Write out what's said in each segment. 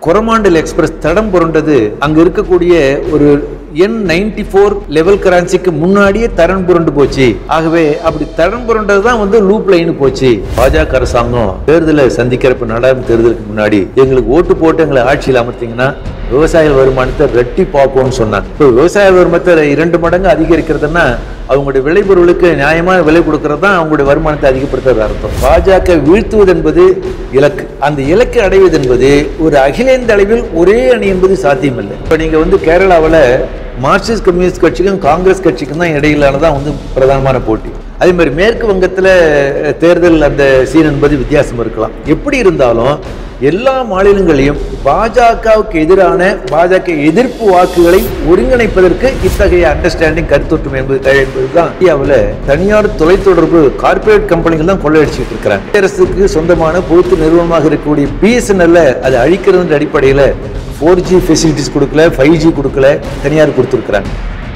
கொரமாண்டல் express தடம் புரண்டது அங்க இருக்கக்கூடிய ஒரு என் நைன்டி ஃபோர் லெவல் கரன்சிக்கு முன்னாடியே தரம் புரண்டு போச்சு ஆகவே அப்படி தரம் புரண்டது தான் வந்து லூப் லைன் போச்சு பாஜக அரசாங்கம் தேர்தலை சந்திக்கிறப்ப நாடாளுமன்ற தேர்தலுக்கு முன்னாடி எங்களுக்கு ஓட்டு போட்டு எங்களை ஆட்சியில் அமர்த்தீங்கன்னா விவசாய வருமானத்தை ரெட்டி பார்ப்போம்னு சொன்னாங்க இப்போ விவசாய வருமானத்தை இரண்டு மடங்கு அதிகரிக்கிறதுனா அவங்களுடைய விளைபொருளுக்கு நியாயமான விலை கொடுக்கறது தான் அவங்களுடைய வருமானத்தை அதிகப்படுத்துறது அர்த்தம் பாஜக வீழ்த்துவது என்பது இலக்கு அந்த இலக்கை அடைவது என்பது ஒரு அகில இந்திய அளவில் ஒரே அணி என்பது சாத்தியமில்லை இப்போ நீங்க வந்து கேரளாவில் மார்க்சிஸ்ட் கம்யூனிஸ்ட் கட்சிக்கும் காங்கிரஸ் கட்சிக்கும் தான் இடையிலானதான் வந்து பிரதானமான போட்டி அதே மாதிரி மேற்கு வங்கத்தில் தேர்தல் அந்த சீன் என்பது வித்தியாசம் இருக்கலாம் எப்படி இருந்தாலும் எல்லா மாநிலங்களையும் பாஜகவுக்கு எதிரான பாஜக எதிர்ப்பு வாக்குகளை ஒருங்கிணைப்பதற்கு இத்தகைய அண்டர்ஸ்டாண்டிங் கருத்தொற்றுமை என்பது தேவை என்பதுதான் இந்தியாவில் தனியார் தொலைத்தொடர்பு கார்ப்பரேட் கம்பெனிகள் தான் கொள்ளையடிச்சிட்டு இருக்கிறாங்க அரசுக்கு சொந்தமான பொறுத்து நிறுவனமாக இருக்கக்கூடிய பிஎஸ்என்எல்ல அதை அழிக்கிறதுன்ற அடிப்படையில் ஃபோர் ஜி ஃபெசிலிட்டிஸ் கொடுக்கல ஃபைவ் ஜி கொடுக்கல தனியார் கொடுத்துருக்குறாங்க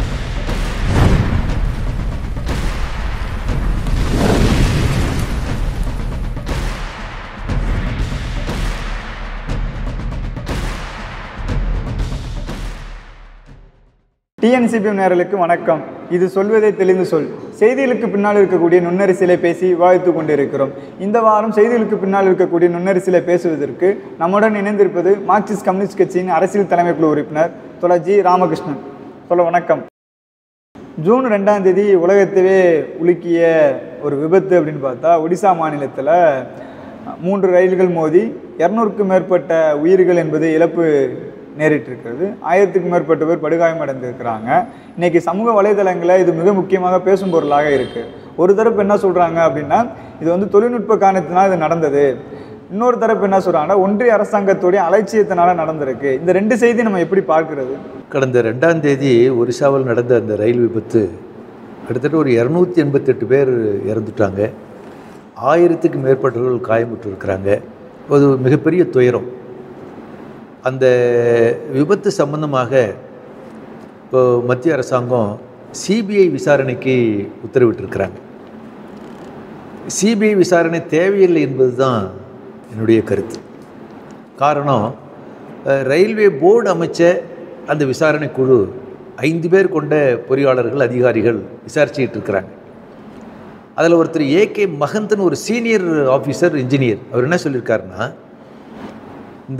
டிஎன்சிபிஎம் நேரலுக்கு வணக்கம் இது சொல்வதை தெளிந்து சொல் செய்திகளுக்கு பின்னால் இருக்கக்கூடிய நுண்ணரிசிலை பேசி விவாதித்துக் கொண்டிருக்கிறோம் இந்த வாரம் செய்திகளுக்கு பின்னால் இருக்கக்கூடிய நுண்ணரிசிலை பேசுவதற்கு நம்முடன் இணைந்திருப்பது மார்க்சிஸ்ட் கம்யூனிஸ்ட் கட்சியின் அரசியல் தலைமை குழு உறுப்பினர் தொலை ஜி ராமகிருஷ்ணன் சொல்ல வணக்கம் ஜூன் ரெண்டாம் தேதி உலகத்தையே உலுக்கிய ஒரு விபத்து அப்படின்னு பார்த்தா ஒடிசா மாநிலத்தில் மூன்று ரயில்கள் மோதி இரநூறுக்கும் மேற்பட்ட உயிர்கள் என்பது இழப்பு நேரிட்டிருக்கிறது ஆயிரத்துக்கும் மேற்பட்ட பேர் படுகாயம் அடைந்திருக்கிறாங்க இன்னைக்கு சமூக வலைதளங்களில் இது மிக முக்கியமாக பேசும் பொருளாக இருக்கு ஒரு தரப்பு என்ன சொல்றாங்க அப்படின்னா இது வந்து தொழில்நுட்ப காரணத்தினால் இது நடந்தது இன்னொரு தரப்பு என்ன சொல்றாங்கன்னா ஒன்றிய அரசாங்கத்துடைய அலட்சியத்தினால நடந்திருக்கு இந்த ரெண்டு செய்தி நம்ம எப்படி பார்க்கிறது கடந்த ரெண்டாம் தேதி ஒரிசாவில் நடந்த அந்த ரயில் விபத்து கிட்டத்தட்ட ஒரு இரநூத்தி எண்பத்தெட்டு பேர் இறந்துட்டாங்க ஆயிரத்துக்கு மேற்பட்டவர்கள் காயமுற்று இருக்கிறாங்க அது மிகப்பெரிய துயரம் அந்த விபத்து சம்பந்தமாக இப்போ மத்திய அரசாங்கம் சிபிஐ விசாரணைக்கு உத்தரவிட்டிருக்கிறாங்க சிபிஐ விசாரணை தேவையில்லை என்பது தான் என்னுடைய கருத்து காரணம் அஹ், ரயில்வே போர்டு அமைச்ச அந்த விசாரணை குழு ஐந்து பேர் கொண்ட பொறியாளர்கள் அதிகாரிகள் விசாரிச்சுக்கிட்டு இருக்கிறாங்க அதில் ஒருத்தர் ஏகே மகந்தன் ஒரு சீனியர் ஆஃபீஸர் இன்ஜினியர் அவர் என்ன சொல்லியிருக்காருன்னா இந்த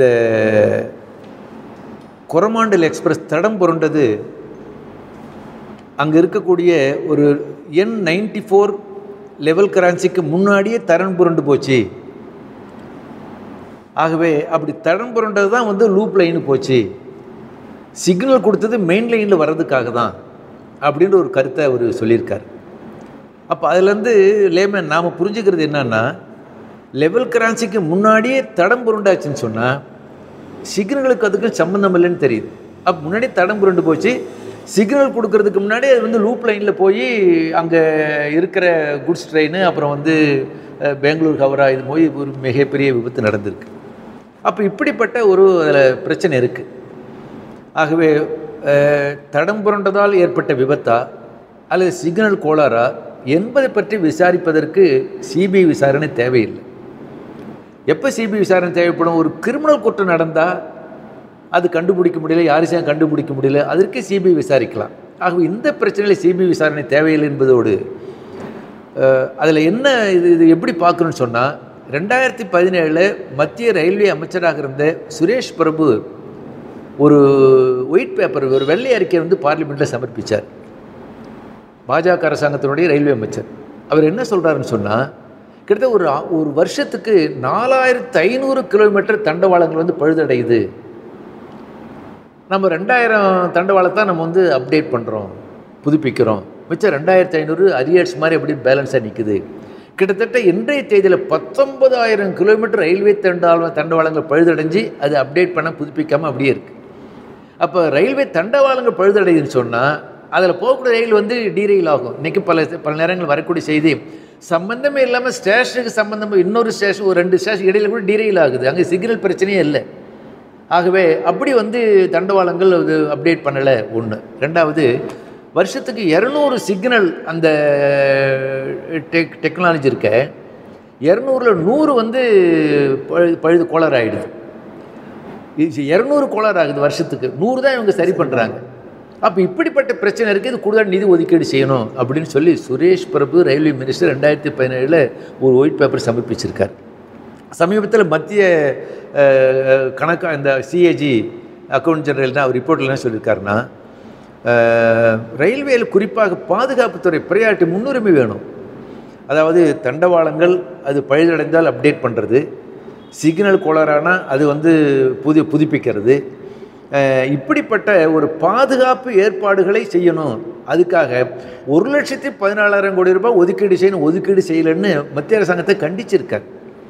கொரமாண்டல் எக்ஸ்பிரஸ் தடம் புரண்டது அங்கே இருக்கக்கூடிய ஒரு என் நைன்டி ஃபோர் லெவல் கரன்சிக்கு முன்னாடியே தரம் புரண்டு போச்சு ஆகவே அப்படி தடம் புரண்டது தான் வந்து லூப் லைனு போச்சு சிக்னல் கொடுத்தது மெயின் லைனில் வர்றதுக்காக தான் அப்படின்ற ஒரு கருத்தை அவர் சொல்லியிருக்கார் அப்போ அதுலேருந்து லேமன் நாம் புரிஞ்சுக்கிறது என்னன்னா லெவல் கரன்சிக்கு முன்னாடியே தடம் புரண்டாச்சுன்னு சொன்னால் சிக்னலுக்கு அதுக்கும் சம்மந்தம் இல்லைன்னு தெரியுது அப்போ முன்னாடி தடம் புரண்டு போச்சு சிக்னல் கொடுக்கறதுக்கு முன்னாடி அது வந்து லூப் லைனில் போய் அங்கே இருக்கிற குட்ஸ் ட்ரெயின் அப்புறம் வந்து அஹ், பெங்களூர் ஹவரா இது போய் ஒரு மிகப்பெரிய விபத்து நடந்திருக்கு அப்போ இப்படிப்பட்ட ஒரு அதில் பிரச்சனை இருக்குது ஆகவே அஹ், தடம் புரண்டதால் ஏற்பட்ட விபத்தா அல்லது சிக்னல் கோளாறா என்பதை பற்றி விசாரிப்பதற்கு சிபிஐ விசாரணை தேவையில்லை எப்போ சிபிஐ விசாரணை தேவைப்படும் ஒரு கிரிமினல் குற்றம் நடந்தால் அது கண்டுபிடிக்க முடியல யாரையும் கண்டுபிடிக்க முடியல அதற்கு சிபிஐ விசாரிக்கலாம் ஆகவே இந்த பிரச்சனையில் சிபிஐ விசாரணை தேவையில்லை என்பதோடு அதில் என்ன இது இது எப்படி பார்க்கணும்னு சொன்னால் ரெண்டாயிரத்தி பதினேழில் மத்திய ரயில்வே அமைச்சராக இருந்த சுரேஷ் பிரபு ஒரு ஒயிட் பேப்பர் ஒரு வெள்ளை அறிக்கை வந்து பார்லிமெண்ட்டில் சமர்ப்பித்தார் பாஜக அரசாங்கத்தினுடைய ரயில்வே அமைச்சர் அவர் என்ன சொல்கிறாருன்னு சொன்னால் கிட்டத்தட்ட ஒரு ஆ- ஒரு வருஷத்துக்கு நாலாயிரத்து ஐநூறு கிலோமீட்டர் தண்டவாளங்கள் வந்து பழுதடையுது நம்ம ரெண்டாயிரம் தண்டவாளத்தை நம்ம வந்து அப்டேட் பண்ணுறோம் புதுப்பிக்கிறோம் மிச்சம் ரெண்டாயிரத்தி ஐநூறு அரியர்ஸ் மாதிரி எப்படி பேலன்ஸாக நிற்குது கிட்டத்தட்ட இன்றைய தேதியில் பத்தொன்பதாயிரம் கிலோமீட்டர் ரயில்வே தண்டவாள தண்டவாளங்கள் பழுதடைஞ்சு அது அப்டேட் பண்ண புதுப்பிக்காமல் அப்படியே இருக்குது அப்போ ரயில்வே தண்டவாளங்கள் பழுதடையுதுன்னு சொன்னால் அதில் போகக்கூடிய ரயில் வந்து டீரெயில் ஆகும் இன்றைக்கி பல பல நேரங்கள் வரக்கூடிய செய்தி சம்பந்தமே இல்லாமல் ஸ்டேஷனுக்கு சம்பந்தம் இன்னொரு ஸ்டேஷன் ஒரு ரெண்டு ஸ்டேஷன் இடையில கூட டீரெயில் ஆகுது அங்கே சிக்னல் பிரச்சனையே இல்லை ஆகவே அப்படி வந்து தண்டவாளங்கள் அது அப்டேட் பண்ணலை ஒன்று ரெண்டாவது வருஷத்துக்கு இரநூறு சிக்னல் அந்த டெக் டெக்னாலஜி இருக்க இரநூறுல நூறு வந்து பழு பழுது கோளாறு ஆகிடுது இரநூறு கோளாறு ஆகுது வருஷத்துக்கு நூறு தான் இவங்க சரி பண்ணுறாங்க அப்போ இப்படிப்பட்ட பிரச்சனை இருக்குது இது கூடுதல் நிதி ஒதுக்கீடு செய்யணும் அப்படின்னு சொல்லி சுரேஷ் பிரபு ரயில்வே மினிஸ்டர் ரெண்டாயிரத்தி பதினேழில் ஒரு ஒயிட் பேப்பர் சமர்ப்பிச்சிருக்கார் சமீபத்தில் மத்திய அஹ், கணக்கா இந்த சிஏஜி அக்கௌண்ட் ஜெனரல் தான் அவர் ரிப்போர்ட்டில் என்ன சொல்லியிருக்காருன்னா அஹ், ரயில்வேயில் குறிப்பாக பாதுகாப்புத்துறை பிரையாரிட்டி முன்னுரிமை வேணும் அதாவது தண்டவாளங்கள் அது பழுதடைந்தால் அப்டேட் பண்ணுறது சிக்னல் கோளாறானா அது வந்து புது புதுப்பிக்கிறது அஹ், இப்படிப்பட்ட ஒரு பாதுகாப்பு ஏற்பாடுகளை செய்யணும் அதுக்காக ஒரு லட்சத்தி பதினாலாயிரம் கோடி ரூபாய் ஒதுக்கீடு செய்யணும் ஒதுக்கீடு செய்யலைன்னு மத்திய அரசாங்கத்தை கண்டிச்சிருக்கார்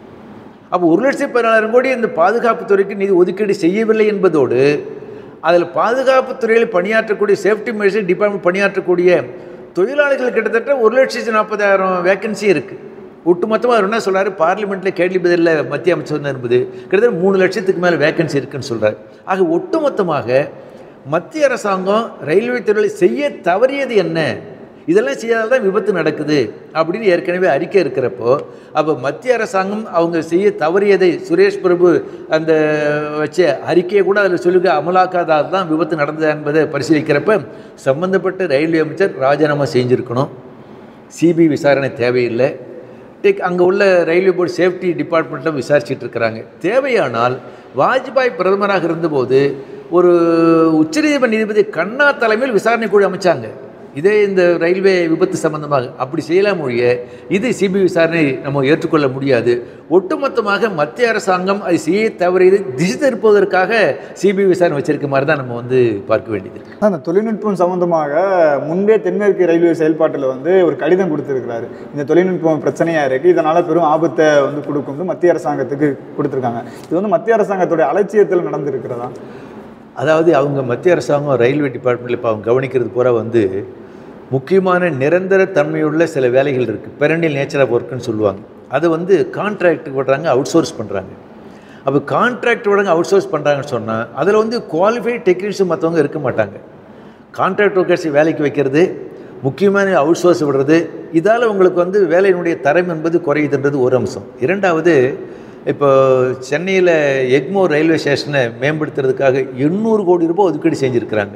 அப்போ ஒரு லட்சத்தி பதினாலாயிரம் கோடி இந்த பாதுகாப்புத் துறைக்கு நிதி ஒதுக்கீடு செய்யவில்லை என்பதோடு அதில் பாதுகாப்புத் துறையில் பணியாற்றக்கூடிய சேஃப்டி மெஷர் டிபார்ட்மெண்ட் பணியாற்றக்கூடிய தொழிலாளர்கள் கிட்டத்தட்ட ஒரு லட்சத்தி நாற்பதாயிரம் வேக்கன்சி இருக்குது ஒட்டுமொத்தமாக அவர் என்ன சொல்றாரு பார்லிமெண்ட்டில் கேள்வி பதிலில் மத்திய அமைச்சர் தான் இருந்தது கிட்டத்தட்ட மூணு லட்சத்துக்கு மேலே வேக்கன்சி இருக்குன்னு சொல்கிறார் ஆக ஒட்டுமொத்தமாக மத்திய அரசாங்கம் ரயில்வே துறையில் செய்ய தவறியது என்ன இதெல்லாம் செய்யாத தான் விபத்து நடக்குது அப்படின்னு ஏற்கனவே அறிக்கை இருக்கிறப்போ அப்போ மத்திய அரசாங்கம் அவங்க செய்ய தவறியதை சுரேஷ் பிரபு அந்த வச்ச அறிக்கையை கூட அதில் சொல்லுக அமலாக்காதால் தான் விபத்து நடந்தது என்பதை பரிசீலிக்கிறப்ப சம்பந்தப்பட்ட ரயில்வே அமைச்சர் ராஜினாமா செஞ்சுருக்கணும் சிபிஐ விசாரணை தேவையில்லை டெக் அங்கே உள்ள ரயில்வே போர்டு சேஃப்டி டிபார்ட்மெண்ட்டில் விசாரிச்சுட்டு இருக்கிறாங்க தேவையானால் வாஜ்பாய் பிரதமராக இருந்தபோது ஒரு உச்சநீதிமன்ற நீதிபதி கண்ணா தலைமையில் விசாரணை குழு அமைச்சாங்க இதே இந்த ரயில்வே விபத்து சம்பந்தமாக அப்படி செய்யலாம் மொழிய இது சிபிஐ விசாரணை நம்ம ஏற்றுக்கொள்ள முடியாது ஒட்டுமொத்தமாக மத்திய அரசாங்கம் அது செய்ய தவறியது திசை திருப்புவதற்காக சிபிஐ விசாரணை வச்சிருக்க மாதிரி தான் நம்ம வந்து பார்க்க வேண்டியது இருக்கு அந்த தொழில்நுட்பம் சம்பந்தமாக முன்பே தென்மேற்கு ரயில்வே செயல்பாட்டில் வந்து ஒரு கடிதம் கொடுத்துருக்கிறாரு இந்த தொழில்நுட்பம் பிரச்சனையாக இருக்குது இதனால் பெரும் ஆபத்தை வந்து கொடுக்கும்னு மத்திய அரசாங்கத்துக்கு கொடுத்துருக்காங்க இது வந்து மத்திய அரசாங்கத்துடைய அலட்சியத்தில் நடந்திருக்கிறதா அதாவது அவங்க மத்திய அரசாங்கம் ரயில்வே டிபார்ட்மெண்ட்டில் இப்போ அவங்க கவனிக்கிறது பூரா வந்து முக்கியமான நிரந்தர தன்மையுள்ள சில வேலைகள் இருக்குது பெரண்டில் நேச்சர் ஆஃப் ஒர்க்குன்னு சொல்லுவாங்க அதை வந்து கான்ட்ராக்ட்டுக்கு விடுறாங்க அவுட் சோர்ஸ் பண்ணுறாங்க அப்போ கான்ட்ராக்ட் விடுறாங்க அவுட் சோர்ஸ் பண்ணுறாங்கன்னு சொன்னால் அதில் வந்து குவாலிஃபைட் டெக்னீஷியன் மற்றவங்க இருக்க மாட்டாங்க கான்ட்ராக்ட் ஒர்க்கர்ஸை வேலைக்கு வைக்கிறது முக்கியமான அவுட் சோர்ஸ் விடுறது இதால் உங்களுக்கு வந்து வேலையினுடைய தரம் என்பது குறையுதுன்றது ஒரு அம்சம் இரண்டாவது இப்போ சென்னையில் எக்மோர் ரயில்வே ஸ்டேஷனை மேம்படுத்துறதுக்காக எண்ணூறு கோடி ரூபாய் ஒதுக்கீடு செஞ்சுருக்கிறாங்க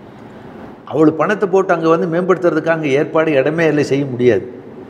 அவ்வளோ பணத்தை போட்டு அங்கே வந்து மேம்படுத்துறதுக்கு அங்கே ஏற்பாடு இடமே இல்லை செய்ய முடியாது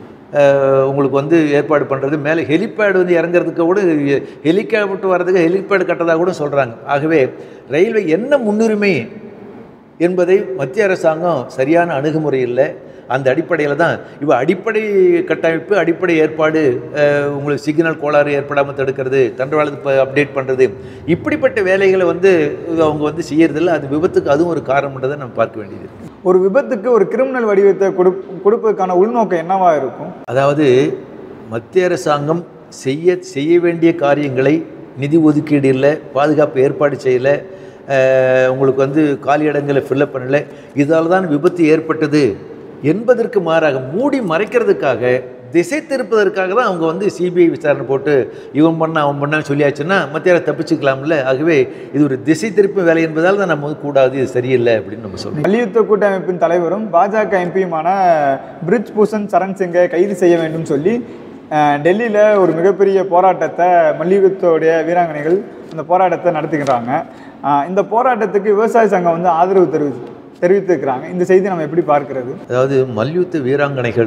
அஹ் உங்களுக்கு வந்து ஏற்பாடு பண்ணுறது மேலே ஹெலிபேட் வந்து இறங்குறதுக்கு கூட ஹெலிகாப்டர் வர்றதுக்கு ஹெலிபேட் கட்டதாக கூட சொல்கிறாங்க ஆகவே ரயில்வே என்ன முன்னுரிமை என்பதை மத்திய அரசாங்கம் சரியான அணுகுமுறை இல்லை அந்த அடிப்படையில் தான் இவ அடிப்படை கட்டமைப்பு அடிப்படை ஏற்பாடு அஹ், உங்களுக்கு சிக்னல் கோளாறு ஏற்படாமல் தடுக்கிறது தண்டவாளத்தை அப்டேட் பண்ணுறது இப்படிப்பட்ட வேலைகளை வந்து அவங்க வந்து செய்யறதில்ல அது விபத்துக்கு அதுவும் ஒரு காரணம்ன்றதை நம்ம பார்க்க வேண்டியது இருக்கு. ஒரு விபத்துக்கு ஒரு கிரிமினல் வடிவத்தை கொடு கொடுப்பதற்கான உள்நோக்கம் என்னவா இருக்கும் அதாவது மத்திய அரசாங்கம் செய்ய செய்ய வேண்டிய காரியங்களை நிதி ஒதுக்கீடு இல்லை பாதுகாப்பு ஏற்பாடு செய்யலை அஹ், உங்களுக்கு வந்து காலியிடங்களை ஃபில்லப் பண்ணலை இதால் தான் விபத்து ஏற்பட்டது என்பதற்கு மாறாக மூடி மறைக்கிறதுக்காக திசை திருப்பதற்காக தான் அவங்க வந்து சிபிஐ விசாரணை போட்டு இவன் பண்ண அவன் பண்ணான்னு சொல்லியாச்சுன்னா மத்திய அரசு தப்பிச்சுக்கலாம்ல ஆகவே இது ஒரு திசை திருப்பு வேலை என்பதால் தான் நம்ம வந்து கூடாது இது சரியில்லை அப்படின்னு நம்ம சொல்றோம் மல்யுத்த கூட்டமைப்பின் தலைவரும் பாஜக எம்பியுமான பிரிஜ் பூஷன் சரண் சிங்கை கைது செய்ய வேண்டும் சொல்லி அஹ், டெல்லியில ஒரு மிகப்பெரிய போராட்டத்தை மல்யுத்தோடைய வீராங்கனைகள் அந்த போராட்டத்தை நடத்துகிறாங்க அஹ், இந்த போராட்டத்துக்கு விவசாய சங்கம் வந்து ஆதரவு தெரிவி தெரிவித்திருக்கிறாங்க இந்த செய்தி நம்ம எப்படி பார்க்கிறது அதாவது மல்யுத்த வீராங்கனைகள்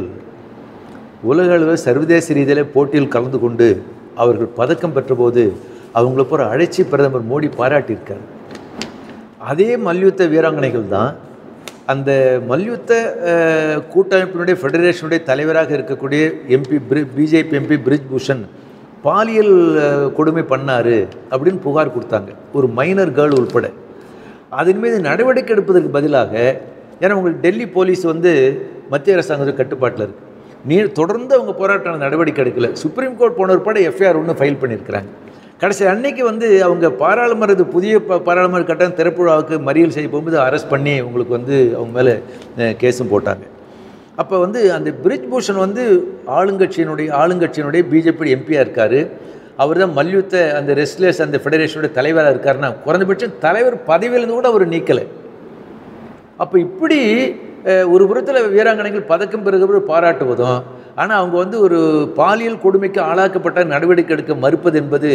உலக அளவில் சர்வதேச ரீதியில் போட்டியில் கலந்து கொண்டு அவர்கள் பதக்கம் பெற்றபோது அவங்கள போகிற அழைச்சி பிரதமர் மோடி பாராட்டியிருக்கார் அதே மல்யுத்த வீராங்கனைகள் தான் அந்த மல்யுத்த அஹ், கூட்டமைப்பினுடைய ஃபெடரேஷனுடைய தலைவராக இருக்கக்கூடிய எம்பி பிரி பிஜேபி எம்பி பிரிஜ் பூஷன் பாலியல் அஹ், கொடுமை பண்ணாரு அப்படின்னு புகார் கொடுத்தாங்க ஒரு மைனர் கேர்ள் உள்பட அதன் மீது நடவடிக்கை எடுப்பதற்கு பதிலாக ஏன்னா உங்களுக்கு டெல்லி போலீஸ் வந்து மத்திய அரசாங்கத்துக்கு கட்டுப்பாட்டில் இருக்குது நீ தொடர்ந்து அவங்க போராட்டம் நடவடிக்கை எடுக்கல சுப்ரீம் கோர்ட் போன ஒருபட எஃப்ஐஆர் ஒன்று ஃபைல் பண்ணியிருக்கிறாங்க கடைசி அன்னைக்கு வந்து அவங்க பாராளுமன்ற புதிய ப- பாராளுமன்ற கட்டணம் திறப்பு விழாவுக்கு மறியல் செய்ய போகும்போது அரெஸ்ட் பண்ணி உங்களுக்கு வந்து அவங்க மேலே கேஸும் போட்டாங்க அப்போ வந்து அந்த பிரிஜ் பூஷன் வந்து ஆளுங்கட்சியினுடைய ஆளுங்கட்சியினுடைய பிஜேபி எம்பியாக இருக்கார் அவர் தான் மல்யுத்த அந்த ரெஸ்லர்ஸ் அந்த ஃபெடரேஷனுடைய தலைவராக இருக்காருன்னா குறைந்தபட்சம் தலைவர் பதவியிலிருந்து கூட அவர் நீக்கலை அப்போ இப்படி அஹ், ஒரு புறத்தில் வீராங்கனைகள் பதக்கம் பெறுகிற பாராட்டுவதும் ஆனால் அவங்க வந்து ஒரு பாலியல் கொடுமைக்கு ஆளாக்கப்பட்ட நடவடிக்கை எடுக்க மறுப்பது என்பது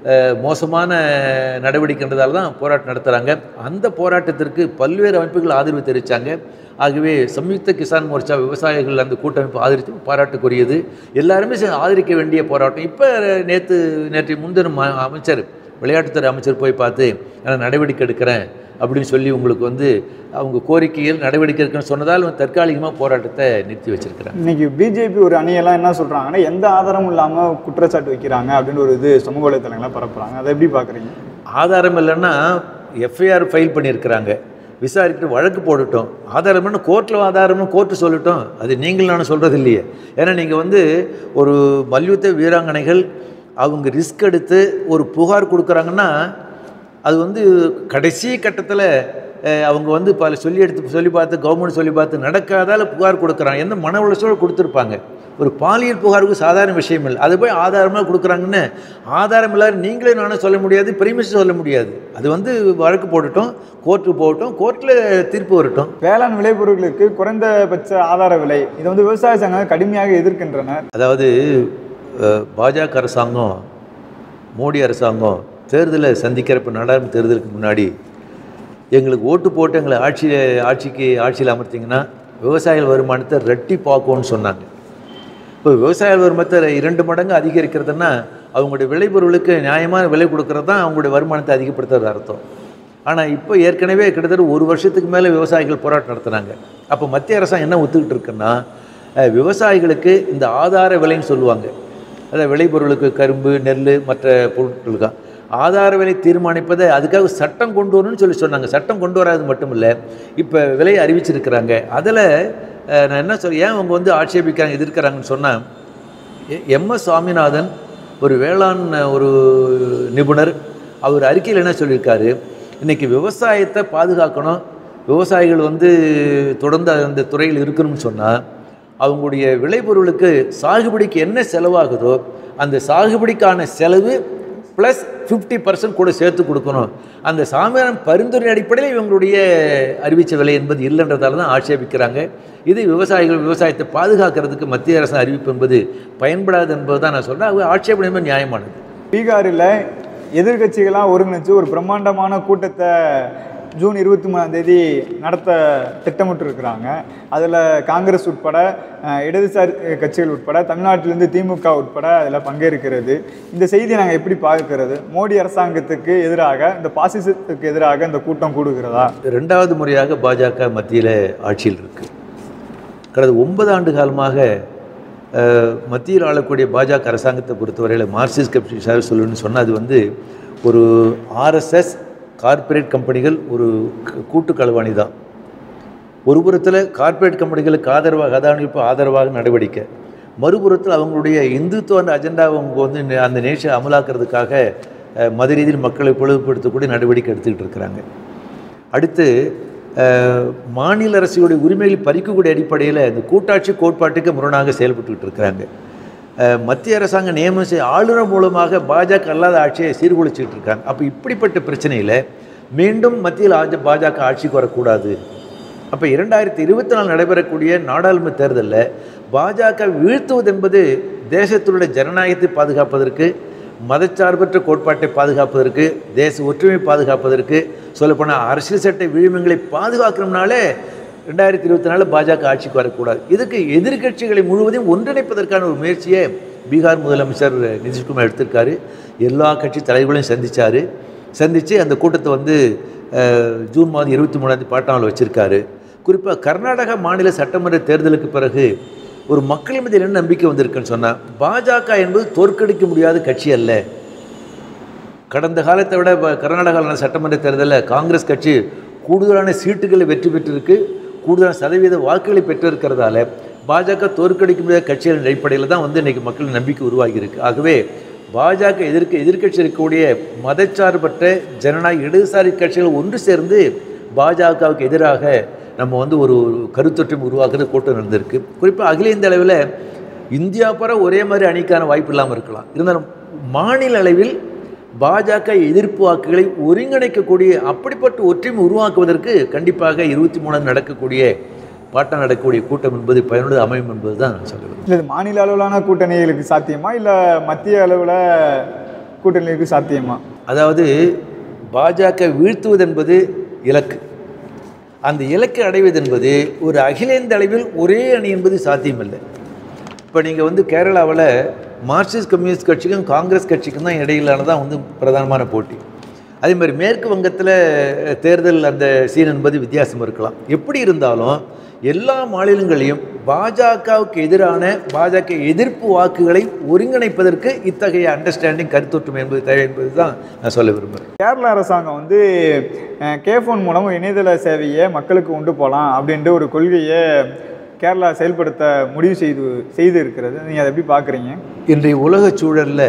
அஹ், மோசமான நடவடிக்கைன்றதால தான் போராட்டம் நடத்துகிறாங்க அந்த போராட்டத்திற்கு பல்வேறு அமைப்புகள் ஆதரவு தெரிவித்தாங்க ஆகவே சம்யுக்த கிசான் மோர்ச்சா விவசாயிகள் அந்த கூட்டமைப்பு ஆதரித்து பாராட்டுக்குரியது எல்லாருமே சே- ஆதரிக்க வேண்டிய போராட்டம் இப்போ நேற்று நேற்று முன்தினம் அ- அமைச்சர் விளையாட்டுத்துறை அமைச்சர் போய் பார்த்து நான் நடவடிக்கை எடுக்கிறேன் அப்படின்னு சொல்லி உங்களுக்கு வந்து அவங்க கோரிக்கையில் நடவடிக்கை எடுக்கணும்னு சொன்னதால் தற்காலிகமாக போராட்டத்தை நிறுத்தி வச்சிருக்கிறாங்க இன்னைக்கு பிஜேபி ஒரு அணியெல்லாம் என்ன சொல்றாங்கன்னா எந்த ஆதாரமும் இல்லாம குற்றச்சாட்டு வைக்கிறாங்க அப்படின்னு ஒரு இது சமூக வலைத்தளங்களா பரப்புறாங்க அதை எப்படி பாக்குறீங்க ஆதாரம் இல்லைன்னா எஃப்ஐஆர் ஃபைல் பண்ணியிருக்கிறாங்க விசாரிக்கிட்டு வழக்கு போடட்டும் ஆதாரம்னு கோர்ட்டில் ஆதாரம்னு கோர்ட்டு சொல்லட்டும் அது நீங்கள் நான் சொல்கிறது இல்லையே ஏன்னா நீங்கள் வந்து ஒரு மல்யுத்த வீராங்கனைகள் அவங்க ரிஸ்க் எடுத்து ஒரு புகார் கொடுக்குறாங்கன்னா அது வந்து கடைசி கட்டத்தில் அவங்க வந்து பல சொல்லி எடுத்து சொல்லி பார்த்து கவர்மெண்ட் சொல்லி பார்த்து நடக்காதால புகார் கொடுக்குறாங்க எந்த மன உளைச்சலோடு கொடுத்துருப்பாங்க ஒரு பாலியல் புகாருக்கு சாதாரண விஷயம் இல்லை அது போய் ஆதாரமாக கொடுக்குறாங்கன்னு ஆதாரம் இல்லாத நீங்களே நானும் சொல்ல முடியாது பிரிமிஸ் சொல்ல முடியாது அது வந்து வழக்கு போட்டுட்டோம் கோர்ட்டுக்கு போகட்டும் கோர்ட்டில் தீர்ப்பு வரட்டும் வேளாண் விளைபொருட்களுக்கு குறைந்தபட்ச ஆதார விலை இதை வந்து விவசாய சங்கம் கடுமையாக எதிர்க்கின்றனர் அதாவது அஹ், பாஜக அரசாங்கம் மோடி அரசாங்கம் தேர்தலை சந்திக்கிறப்ப நாடாளுமன்ற தேர்தலுக்கு முன்னாடி எங்களுக்கு ஓட்டு போட்டு எங்களை ஆட்சியில் ஆட்சிக்கு ஆட்சியில் அமர்த்திங்கன்னா விவசாயிகள் வருமானத்தை ரெட்டிப்பாக்கும்னு சொன்னாங்க இப்போ விவசாய வருமானத்தை இரண்டு மடங்கு அதிகரிக்கிறதுனா அவங்களுடைய விளைபொருளுக்கு நியாயமான விலை கொடுக்கறது தான் அவங்களுடைய வருமானத்தை அதிகப்படுத்துறது அர்த்தம் ஆனால் இப்போ ஏற்கனவே கிட்டத்தட்ட ஒரு வருஷத்துக்கு மேலே விவசாயிகள் போராட்டம் நடத்துனாங்க அப்போ மத்திய அரசாங்கம் என்ன ஒத்துக்கிட்டு இருக்குன்னா அஹ், விவசாயிகளுக்கு இந்த ஆதார விலைன்னு சொல்லுவாங்க அதாவது விளைபொருளுக்கு கரும்பு நெல் மற்ற பொருட்களுக்கு ஆதார விலை தீர்மானிப்பதை அதுக்காக சட்டம் கொண்டு வரணும்னு சொல்லி சொன்னாங்க சட்டம் கொண்டு வராது மட்டும் இல்லை இப்போ விலையை அறிவிச்சிருக்கிறாங்க அதில் நான் என்ன சொல்ல ஏன் அவங்க வந்து ஆட்சேபிக்கிறாங்க எதிர்க்கிறாங்கன்னு சொன்னால் எம்எஸ் சுவாமிநாதன் ஒரு வேளாண் ஒரு நிபுணர் அவர் அறிக்கையில் என்ன சொல்லியிருக்காரு இன்றைக்கி விவசாயத்தை பாதுகாக்கணும் விவசாயிகள் வந்து தொடர்ந்து அந்த துறையில் இருக்கணும்னு சொன்னால் அவங்களுடைய விளைபொருளுக்கு சாகுபடிக்கு என்ன செலவாகுதோ அந்த சாகுபடிக்கான செலவு ப்ளஸ் ஃபிஃப்டி பர்சன்ட் கூட சேர்த்து கொடுக்கணும் அந்த சாமியாரம் பரிந்துரை அடிப்படையில் இவங்களுடைய அறிவிச்ச விலை என்பது இல்லைன்றதால தான் ஆட்சேபிக்கிறாங்க இது விவசாயிகள் விவசாயத்தை பாதுகாக்கிறதுக்கு மத்திய அரசு அறிவிப்பு என்பது பயன்படாது என்பது தான் நான் சொல்கிறேன் அது ஆட்சேபம் என்பது நியாயமானது பீகாரில் எதிர்க்கட்சிகளாக ஒருங்கிணைச்சு ஒரு பிரம்மாண்டமான கூட்டத்தை ஜூன் இருபத்தி மூணாம் தேதி நடத்த திட்டமிட்டு இருக்கிறாங்க அதில் காங்கிரஸ் உட்பட அஹ், இடதுசாரி கட்சிகள் உட்பட தமிழ்நாட்டிலேருந்து திமுக உட்பட அதில் பங்கேற்கிறது இந்த செய்தியை நாங்கள் எப்படி பார்க்கிறது மோடி அரசாங்கத்துக்கு எதிராக இந்த பாசிசத்துக்கு எதிராக இந்த கூட்டம் கூடுகிறதா ரெண்டாவது முறையாக பாஜக மத்தியில் ஆட்சியில் இருக்குது கடந்த ஒன்பது ஆண்டு காலமாக அஹ், மத்தியில் ஆளக்கூடிய பாஜக அரசாங்கத்தை பொறுத்தவரையில் மார்க்சிஸ்ட் கம்யூனிஸ்ட் சார் சொல்லணும்னு சொன்னால் அது வந்து ஒரு ஆர்எஸ்எஸ் கார்ப்பரேட் கம்பெனிகள் ஒரு க- கூட்டு களவாணி தான் ஒரு புறத்தில் கார்ப்பரேட் கம்பெனிகளுக்கு ஆதரவாக அதானிப்பு ஆதரவாக நடவடிக்கை மறுபுறத்தில் அவங்களுடைய இந்துத்துவ அந்த அஜெண்டாவை அவங்க வந்து நே- அந்த நேஷை அமலாக்கிறதுக்காக அஹ், மத ரீதியில் மக்களை பிளவுபடுத்தக்கூடிய நடவடிக்கை எடுத்துக்கிட்டு இருக்கிறாங்க அடுத்து அஹ், மாநில அரசுடைய உரிமைகளை பறிக்கக்கூடிய அடிப்படையில் இந்த கூட்டாட்சி கோட்பாட்டுக்கு முரணாக செயல்பட்டுக்கிட்டு இருக்கிறாங்க அஹ், மத்திய அரசாங்கம் நியமனம் செய்ய ஆளுநர் மூலமாக பாஜக அல்லாத ஆட்சியை சீர்குலைச்சிட்டு இருக்காங்க அப்போ இப்படிப்பட்ட பிரச்சனையில் மீண்டும் மத்தியில் ஆஜ பாஜக ஆட்சிக்கு வரக்கூடாது அப்போ இரண்டாயிரத்தி இருபத்தி நாலு நடைபெறக்கூடிய நாடாளுமன்ற தேர்தலில் பாஜக வீழ்த்துவது என்பது தேசத்தினுடைய ஜனநாயகத்தை பாதுகாப்பதற்கு மதச்சார்பற்ற கோட்பாட்டை பாதுகாப்பதற்கு தேச ஒற்றுமை பாதுகாப்பதற்கு சொல்லப்போனால் அரசியல் சட்ட விழுமியங்களை பாதுகாக்கணும்னாலே ரெண்டாயிரத்தி இருபத்தி நாலு பாஜக ஆட்சிக்கு வரக்கூடாது இதுக்கு எதிர்க்கட்சிகளை முழுவதையும் ஒன்றிணைப்பதற்கான ஒரு முயற்சியை பீகார் முதலமைச்சர் நிதிஷ்குமார் எடுத்திருக்காரு எல்லா கட்சி தலைவர்களையும் சந்திச்சாரு சந்தித்து அந்த கூட்டத்தை வந்து அஹ், ஜூன் மாதம் இருபத்தி மூணாந்தேதி பாட்னாவில் வச்சுருக்காரு குறிப்பாக கர்நாடகா மாநில சட்டமன்ற தேர்தலுக்கு பிறகு ஒரு மக்கள் மத்தியில் என்ன நம்பிக்கை வந்திருக்குன்னு சொன்னால் பாஜக என்பது தோற்கடிக்க முடியாத கட்சி அல்ல கடந்த காலத்தை விட இப்ப கர்நாடகாவில் நடந்த சட்டமன்ற தேர்தலில் காங்கிரஸ் கட்சி கூடுதலான சீட்டுகளை வெற்றி பெற்றிருக்கு கூடுதலான சதவீத வாக்குகளை பெற்றிருக்கிறதால பாஜக தோற்கடிக்க முடியாத கட்சிகளின் அடிப்படையில் தான் வந்து இன்றைக்கி மக்கள் நம்பிக்கை உருவாகியிருக்கு ஆகவே பாஜக எதிர்க்க எதிர்க்கட்சி இருக்கக்கூடிய மதச்சார்பற்ற ஜனநாயக இடதுசாரி கட்சிகள் ஒன்று சேர்ந்து பாஜகவுக்கு எதிராக நம்ம வந்து ஒரு கருத்தொற்றம் உருவாக்குறது கூட்டம் நடந்திருக்கு குறிப்பாக அகில இந்திய அளவில் இந்தியா பூரா ஒரே மாதிரி அணிக்கான வாய்ப்பு இல்லாமல் இருக்கலாம் இருந்தாலும் மாநில அளவில் பாஜக எதிர்ப்பு வாக்குகளை ஒருங்கிணைக்கக்கூடிய அப்படிப்பட்ட ஒற்றுமை உருவாக்குவதற்கு கண்டிப்பாக இருபத்தி மூணாவது நடக்கக்கூடிய பாட்டம் நடக்கக்கூடிய கூட்டம் என்பது பயனுள்ள அமையும் என்பது தான் நான் சொல்லுவேன் இல்லை இது மாநில அளவிலான கூட்டணிகளுக்கு சாத்தியமா இல்லை மத்திய அளவில் கூட்டணிக்கு சாத்தியமா அதாவது பாஜக வீழ்த்துவது என்பது இலக்கு அந்த இலக்கை அடைவது என்பது ஒரு அகில இந்திய அளவில் ஒரே அணி என்பது சாத்தியமில்லை இப்போ நீங்கள் வந்து கேரளாவில் மார்க்சிஸ்ட் கம்யூனிஸ்ட் கட்சிக்கும் காங்கிரஸ் கட்சிக்கும் தான் இடையிலான தான் வந்து பிரதானமான போட்டி அதே மாதிரி மேற்கு வங்கத்தில் தேர்தல் அந்த சீன் என்பது வித்தியாசம் இருக்கலாம் எப்படி இருந்தாலும் எல்லா மாநிலங்களையும் பாஜகவுக்கு எதிரான பாஜக எதிர்ப்பு வாக்குகளை ஒருங்கிணைப்பதற்கு இத்தகைய அண்டர்ஸ்டாண்டிங் கருத்தொற்றுமை என்பது தேவை என்பது தான் நான் சொல்ல விரும்புகிறேன் கேரள அரசாங்கம் வந்து கே ஃபோன் மூலம் இணையதள சேவையை மக்களுக்கு கொண்டு போகலாம் அப்படின்ற ஒரு கொள்கையை கேரளா செயல்படுத்த முடிவு செய்து செய்து இருக்கிறது நீங்கள் அதை எப்படி பார்க்குறீங்க இன்றைய உலக சூழலில்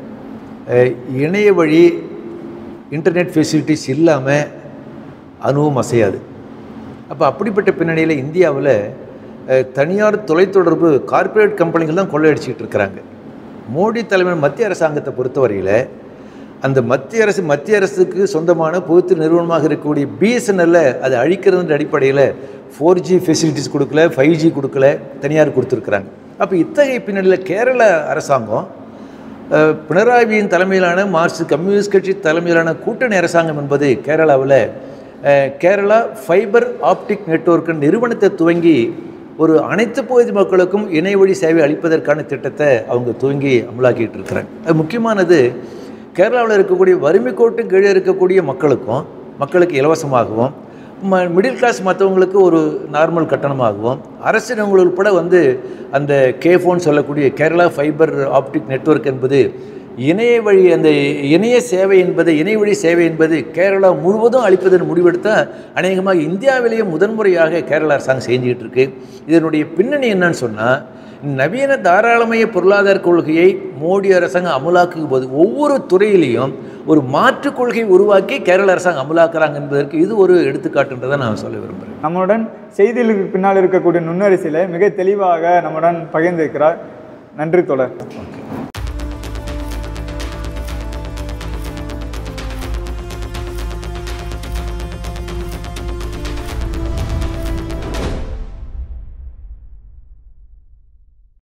அஹ், இணைய வழி இன்டர்நெட் ஃபெசிலிட்டிஸ் இல்லாமல் அணுவும் அசையாது அப்போ அப்படிப்பட்ட பின்னணியில் இந்தியாவில் அஹ், தனியார் தொலைத்தொடர்பு கார்ப்பரேட் கம்பெனிகள் தான் கொள்ளையடிச்சிட்டு இருக்கிறாங்க மோடி தலைமையில் மத்திய அரசாங்கத்தை பொறுத்தவரையில் அந்த மத்திய அரசு மத்திய அரசுக்கு சொந்தமான பொது நிறுவனமாக இருக்கக்கூடிய பிஎஸ்என்எல்ல அதை அழிக்கிறதுன்ற அடிப்படையில் ஃபோர் ஜி ஃபெசிலிட்டிஸ் கொடுக்கல ஃபைவ் ஜி கொடுக்கல தனியார் கொடுத்துருக்குறாங்க அப்போ இத்தகைய பின்னணியில் கேரள அரசாங்கம் அஹ், பினராயி விஜயன் தலைமையிலான மார்க்சிஸ்ட் கம்யூனிஸ்ட் கட்சி தலைமையிலான கூட்டணி அரசாங்கம் என்பது கேரளாவில் அஹ், கேரளா ஃபைபர் ஆப்டிக் நெட்வொர்க் நிறுவனத்தை துவங்கி ஒரு அனைத்து பகுதி மக்களுக்கும் இணைய வழி சேவை அளிப்பதற்கான திட்டத்தை அவங்க துவங்கி அமலாக்கிட்டு இருக்கிறாங்க அது முக்கியமானது கேரளாவில் இருக்கக்கூடிய வறுமை கோட்டு கீழே இருக்கக்கூடிய மக்களுக்கும் மக்களுக்கு இலவசமாகவும் ம மிடில் கிளாஸ் மற்றவங்களுக்கு ஒரு நார்மல் கட்டணமாகவும் அரசு நிறுவனங்கள் உட்பட வந்து அந்த கே ஃபோன் சொல்லக்கூடிய கேரளா ஃபைபர் ஆப்டிக் நெட்வொர்க் என்பது இணைய வழி அந்த இணைய சேவை என்பது இணைய வழி சேவை என்பது கேரளா முழுவதும் அளிப்பதன் முடிவெடுத்தால் அநேகமாக இந்தியாவிலேயே முதன்முறையாக கேரளா அரசாங்கம் செஞ்சுக்கிட்டு இருக்கு இதனுடைய பின்னணி என்னன்னு சொன்னால் நவீன தாராளமய பொருளாதார கொள்கையை மோடி அரசாங்கம் அமலாக்கும் போது ஒவ்வொரு துறையிலையும் ஒரு மாற்றுக் கொள்கையை உருவாக்கி கேரள அரசாங்கம் அமலாக்குறாங்க என்பதற்கு இது ஒரு எடுத்துக்காட்டுன்றதை நான் சொல்ல விரும்புகிறேன் நம்முடன் செய்திகளுக்கு பின்னால் இருக்கக்கூடிய நுண்ணரசியலை மிக தெளிவாக நம்முடன் பகிர்ந்திருக்கிறார் நன்றி தொடர் ஓகே